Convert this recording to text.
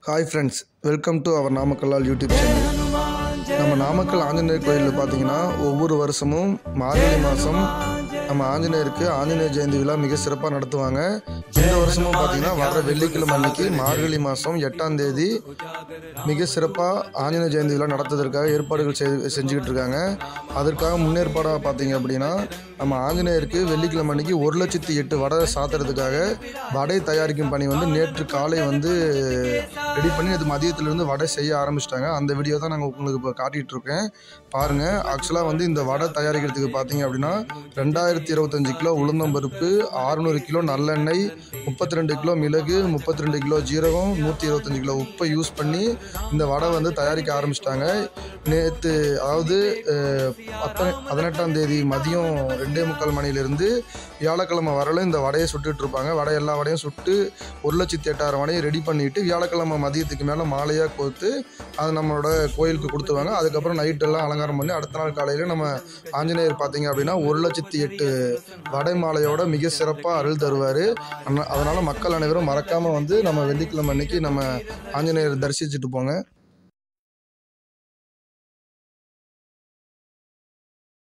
hi friends welcome to our நாமக்கல்லால் YouTube channel நம்ம நாமக்கல் ஆஞ்சநேயர் கோயிலில் பார்த்தீங்கன்னா ஒவ்வொரு வருஷமும் மார்கழி மாதம் நம்ம ஆஞ்சநேயருக்கு ஆஞ்சநேயர் ஜெயந்தி விழா மிக சிறப்பாக நடத்துவாங்க இந்த வருஷமும் பார்த்தீங்கன்னா வர வெள்ளிக்கிழமை அன்னைக்கு மார்கழி மாதம் எட்டாம் தேதி மிக சிறப்பாக ஆஞ்சநேயர் ஜெயந்தி விழா நடத்துவதற்காக ஏற்பாடுகள் செய் செஞ்சுக்கிட்டு இருக்காங்க அதற்காக முன்னேற்பாடாக பார்த்தீங்க அப்படின்னா நம்ம ஆஞ்சநேயருக்கு வெள்ளிக்கிழமை அன்னைக்கு ஒரு லட்சத்தி எட்டு வடை சாத்துறதுக்காக வடை தயாரிக்கும் பணி வந்து நேற்று காலை வந்து ரெடி பண்ணி அது மதியத்திலிருந்து வடை செய்ய ஆரம்பிச்சிட்டாங்க அந்த வீடியோ தான் நாங்கள் உங்களுக்கு இப்போ காட்டிகிட்டு இருக்கேன் பாருங்கள் ஆக்சுவலாக வந்து இந்த வடை தயாரிக்கிறதுக்கு பார்த்தீங்க அப்படின்னா ரெண்டாயிரத்தி இருபத்தஞ்சு கிலோ உளுந்தம்பருப்பு ஆறுநூறு கிலோ நல்லெண்ணெய் முப்பத்தி ரெண்டு கிலோ மிளகு முப்பத்தி ரெண்டு கிலோ ஜீரகம் நூற்றி இருபத்தஞ்சு கிலோ உப்பை யூஸ் பண்ணி இந்த வடை வந்து தயாரிக்க ஆரம்பிச்சிட்டாங்க நேற்று அதாவது அஹ், பத்த பதினெட்டாம் தேதி மதியம் ரெண்டே முக்கால் மணிலேருந்து வியாழக்கிழமை வரலும் இந்த வடையை சுட்டுட்டு இருப்பாங்க வடை எல்லா வடையும் சுட்டு ஒரு லட்சத்தி எட்டாயிரம் வடையை ரெடி பண்ணிட்டு வியாழக்கிழமை மதியத்துக்கு மேலே மாலையாக கோர்த்து அது நம்மளோட கோயிலுக்கு கொடுத்துருவாங்க அதுக்கப்புறம் நைட்டெல்லாம் அலங்காரம் பண்ணி அடுத்த நாள் காலையில் நம்ம ஆஞ்சநேயர் பார்த்தீங்க அப்படின்னா ஒரு லட்சத்தி எட்டு வடை மாலையோட மிக சிறப்பாக அருள் தருவார் அதனால் மக்கள் அனைவரும் மறக்காமல் வந்து நம்ம வெள்ளிக்கிழமை அன்னைக்கு நம்ம ஆஞ்சநேயர் தரிசிச்சுட்டு போங்க